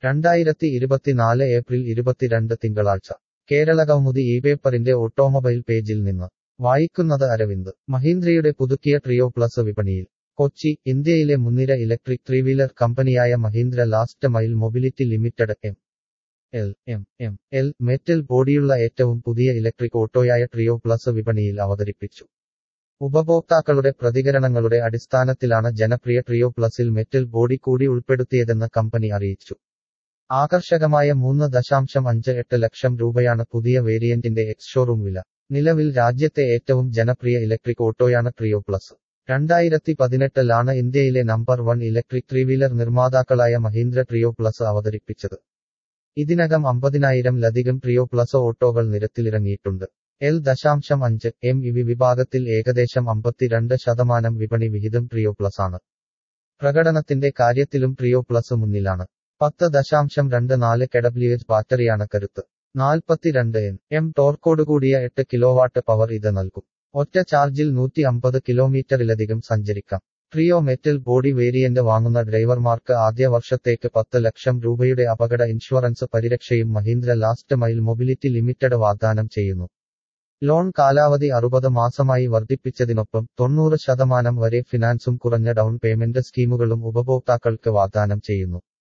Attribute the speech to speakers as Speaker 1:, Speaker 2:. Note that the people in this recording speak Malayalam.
Speaker 1: രണ്ടായിരത്തി ഇരുപത്തിനാല് ഏപ്രിൽ ഇരുപത്തിരണ്ട് തിങ്കളാഴ്ച കേരള കൗമുദി ഈ പേപ്പറിന്റെ ഓട്ടോമൊബൈൽ പേജിൽ നിന്ന് വായിക്കുന്നത് അരവിന്ദ് മഹീന്ദ്രയുടെ പുതുക്കിയ ട്രിയോ പ്ലസ് വിപണിയിൽ കൊച്ചി ഇന്ത്യയിലെ മുൻനിര ഇലക്ട്രിക് ത്രീ വീലർ കമ്പനിയായ Mahindra last mile mobility limited M L M M L metal ബോഡിയുള്ള ഏറ്റവും പുതിയ ഇലക്ട്രിക് ഓട്ടോയായ ട്രിയോ പ്ലസ് വിപണിയിൽ അവതരിപ്പിച്ചു ഉപഭോക്താക്കളുടെ പ്രതികരണങ്ങളുടെ അടിസ്ഥാനത്തിലാണ് ജനപ്രിയ ട്രിയോ പ്ലസിൽ മെറ്റൽ ബോഡി കൂടി ഉൾപ്പെടുത്തിയതെന്ന് കമ്പനി അറിയിച്ചു ആകർഷകമായ മൂന്ന് ദശാംശം അഞ്ച് എട്ട് ലക്ഷം രൂപയാണ് പുതിയ വേരിയന്റിന്റെ എക്സ് ഷോറൂം വില നിലവിൽ രാജ്യത്തെ ഏറ്റവും ജനപ്രിയ ഇലക്ട്രിക് ഓട്ടോയാണ് ട്രിയോ പ്ലസ് രണ്ടായിരത്തി പതിനെട്ടിലാണ് ഇന്ത്യയിലെ number one electric three wheeler നിർമ്മാതാക്കളായ മഹീന്ദ്ര ട്രിയോ പ്ലസ് അവതരിപ്പിച്ചത് ഇതിനകം അമ്പതിനായിരം ലധികം ട്രിയോ പ്ലസ് ഓട്ടോകൾ നിരത്തിലിറങ്ങിയിട്ടുണ്ട് എൽ ദശാംശം അഞ്ച് എം ഇവി വിഭാഗത്തിൽ ഏകദേശം അമ്പത്തിരണ്ട് ശതമാനം വിപണി വിഹിതം ട്രിയോ പ്ലസ് ആണ് പ്രകടനത്തിന്റെ കാര്യത്തിലും ട്രിയോ പ്ലസ് മുന്നിലാണ് പത്ത് ദശാംശം രണ്ട് നാല് കെഡബ്ല്യുഎച്ച് ബാറ്ററിയാണ് കരുത്ത് നാൽപ്പത്തിരണ്ട് എൻ എം ടോർക്കോടുകൂടിയ എട്ട് കിലോവാട്ട് പവർ ഇത് നൽകും ഒറ്റ ചാർജിൽ നൂറ്റി അമ്പത് കിലോമീറ്ററിലധികം സഞ്ചരിക്കാം ട്രിയോ മെറ്റൽ ബോഡി വേരിയന്റ് വാങ്ങുന്ന ഡ്രൈവർമാർക്ക് ആദ്യ വർഷത്തേക്ക് പത്ത് ലക്ഷം രൂപയുടെ അപകട ഇൻഷുറൻസ് പരിരക്ഷയും Mahindra last mile mobility limited വാഗ്ദാനം ചെയ്യുന്നു ലോൺ കാലാവധി അറുപത് മാസമായി വർദ്ധിപ്പിച്ചതിനൊപ്പം തൊണ്ണൂറ് ശതമാനം വരെ ഫിനാൻസും കുറഞ്ഞ ഡൗൺ പേയ്മെന്റ് സ്കീമുകളും ഉപഭോക്താക്കൾക്ക് വാഗ്ദാനം ചെയ്യുന്നു